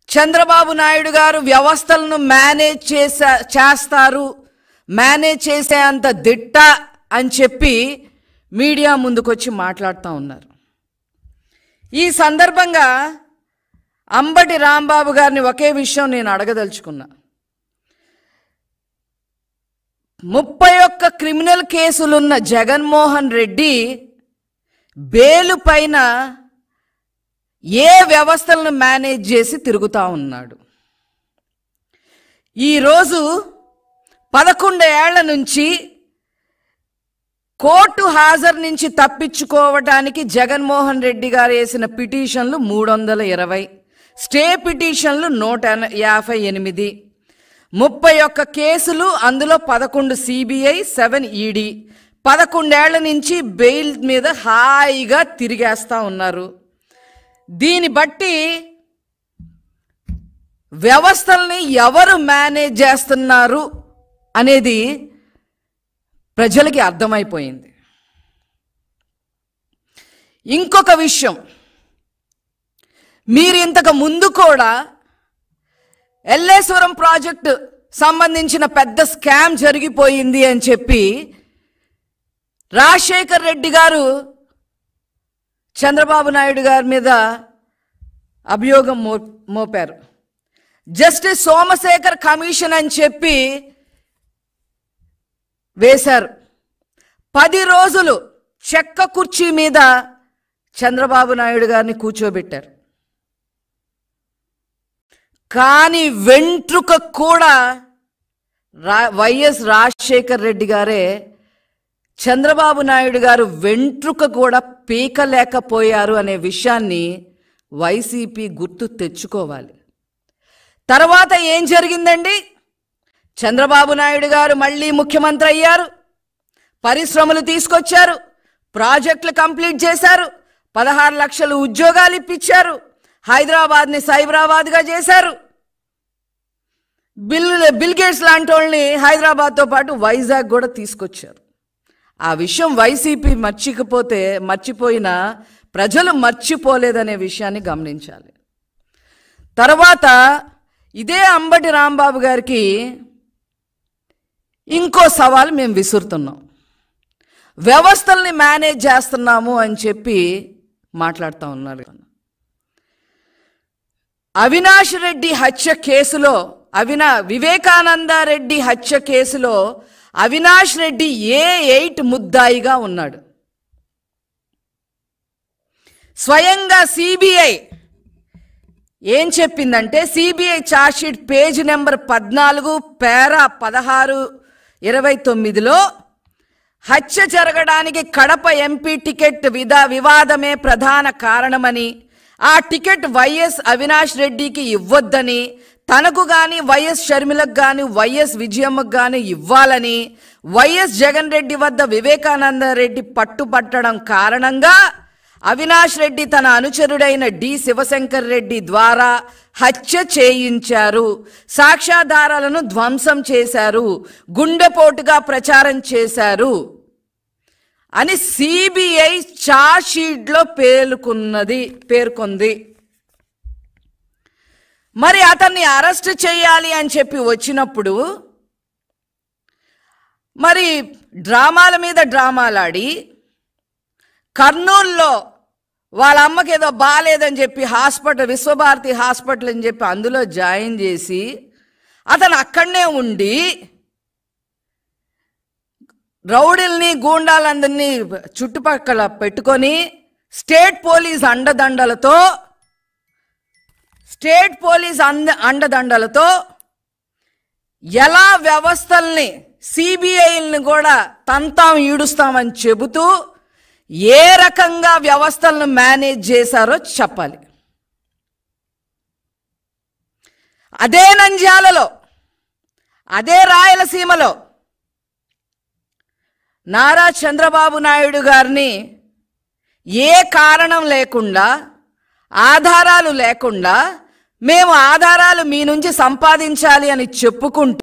చంద్రబాబు నాయుడు గారు వ్యవస్థలను మేనేజ్ చేసా చేస్తారు మేనేజ్ చేసే అంత దిట్ట అని చెప్పి మీడియా ముందుకొచ్చి మాట్లాడుతూ ఉన్నారు ఈ సందర్భంగా అంబటి రాంబాబు గారిని ఒకే విషయం నేను అడగదలుచుకున్నా ముప్పై ఒక్క క్రిమినల్ కేసులున్న జగన్మోహన్ రెడ్డి బేలు పైన ఏ వ్యవస్థలను మేనేజ్ చేసి తిరుగుతూ ఉన్నాడు ఈరోజు పదకొండు ఏళ్ల నుంచి కోర్టు హాజరు నుంచి తప్పించుకోవటానికి జగన్మోహన్ రెడ్డి గారు వేసిన పిటిషన్లు మూడు వందల ఇరవై స్టే పిటిషన్లు నూట ఎన- యాభై ఎనిమిది ముప్పై ఒక్క కేసులు అందులో పదకొండు సిబిఐ సెవెన్ ఈడీ పదకొండేళ్ల నుంచి బెయిల్ మీద హాయిగా తిరిగేస్తా ఉన్నారు దీన్ని బట్టి వ్యవస్థల్ని ఎవరు మేనేజ్ చేస్తున్నారు అనేది ప్రజలకి అర్థమైపోయింది ఇంకొక విషయం మీరు ఇంతకు ముందు కూడా ఎల్లేశ్వరం ప్రాజెక్టు సంబంధించిన పెద్ద స్కామ్ జరిగిపోయింది అని చెప్పి రాజశేఖర్ రెడ్డి గారు చంద్రబాబు నాయుడు గారి మీద అభియోగం మో మోపారు జస్టిస్ సోమశేఖర్ కమిషన్ అని చెప్పి వేశారు పది రోజులు చెక్క కుర్చీ మీద చంద్రబాబు నాయుడు గారిని కూర్చోబెట్టారు కానీ వెంట్రుక కూడా రా వైఎస్ రాజశేఖర్ రెడ్డి గారే చంద్రబాబు నాయుడు గారు వెంట్రుక కూడా పీకలేకపోయారు అనే విషయాన్ని వైసీపీ గుర్తు తెచ్చుకోవాలి తర్వాత ఏం జరిగిందండి చంద్రబాబు నాయుడు గారు మళ్ళీ ముఖ్యమంత్రి అయ్యారు పరిశ్రమలు తీసుకొచ్చారు ప్రాజెక్టులు కంప్లీట్ చేశారు పదహారు లక్షలు ఉద్యోగాలు ఇప్పించారు హైదరాబాద్ని సైబరాబాద్గా చేశారు బిల్ బిల్ గేట్స్ లాంటి వాళ్ళని హైదరాబాద్తో పాటు వైజాగ్ కూడా తీసుకొచ్చారు ఆ విషయం వైసీపీ మర్చికపోతే మర్చిపోయినా ప్రజలు మర్చిపోలేదనే విషయాన్ని గమనించాలి తర్వాత ఇదే అంబటి రాంబాబు గారికి ఇంకో సవాల్ మేము విసురుతున్నాం వ్యవస్థల్ని మేనేజ్ చేస్తున్నాము అని చెప్పి మాట్లాడుతూ ఉన్నారు అవినాష్ రెడ్డి హత్య కేసులో అవినా వివేకానంద రెడ్డి హత్య కేసులో అవినాష్ రెడ్డి ఏ ఎయిట్ ముద్దాయిగా ఉన్నాడు స్వయంగా సిబిఐ ఏం చెప్పిందంటే సిబిఐ చార్జ్షీట్ పేజ్ నెంబర్ పద్నాలుగు పేరా పదహారు ఇరవై తొమ్మిదిలో హత్య జరగడానికి కడప ఎంపీ టికెట్ విదా వివాదమే ప్రధాన కారణమని ఆ టికెట్ వైఎస్ అవినాష్ రెడ్డికి ఇవ్వొద్దని తనకు గాని వైఎస్ షర్మిలకు గాని వైఎస్ విజయమ్మకు గాని ఇవ్వాలని వైఎస్ జగన్ రెడ్డి వద్ద వివేకానంద రెడ్డి పట్టుపట్టడం కారణంగా అవినాష్ రెడ్డి తన అనుచరుడైన డి శివశంకర్ రెడ్డి ద్వారా హత్య చేయించారు సాక్ష్యాధారాలను ధ్వంసం చేశారు గుండెపోటుగా ప్రచారం చేశారు అని సిబిఐ చార్జ్షీట్లో పేర్కొన్నది పేర్కొంది మరి అతన్ని అరెస్ట్ చేయాలి అని చెప్పి వచ్చినప్పుడు మరి డ్రామాల మీద డ్రామాలాడి కర్నూల్లో వాళ్ళ అమ్మకి ఏదో బాగాలేదని చెప్పి హాస్పిటల్ విశ్వభారతి హాస్పిటల్ అని చెప్పి అందులో జాయిన్ చేసి అతను అక్కడనే ఉండి రౌడీల్ని గూండాలందరినీ చుట్టుపక్కల పెట్టుకొని స్టేట్ పోలీస్ అండదండలతో స్టేట్ పోలీస్ అంద అండదండలతో ఎలా వ్యవస్థల్ని సిబిఐల్ని కూడా తంతాం ఈడుస్తామని చెబుతూ ఏ రకంగా వ్యవస్థలను మేనేజ్ చేశారో చెప్పాలి అదే నంద్యాలలో అదే రాయలసీమలో నారా చంద్రబాబు నాయుడు గారిని ఏ కారణం లేకుండా ఆధారాలు లేకుండా మేము ఆధారాలు మీ నుంచి సంపాదించాలి అని చెప్పుకుంటూ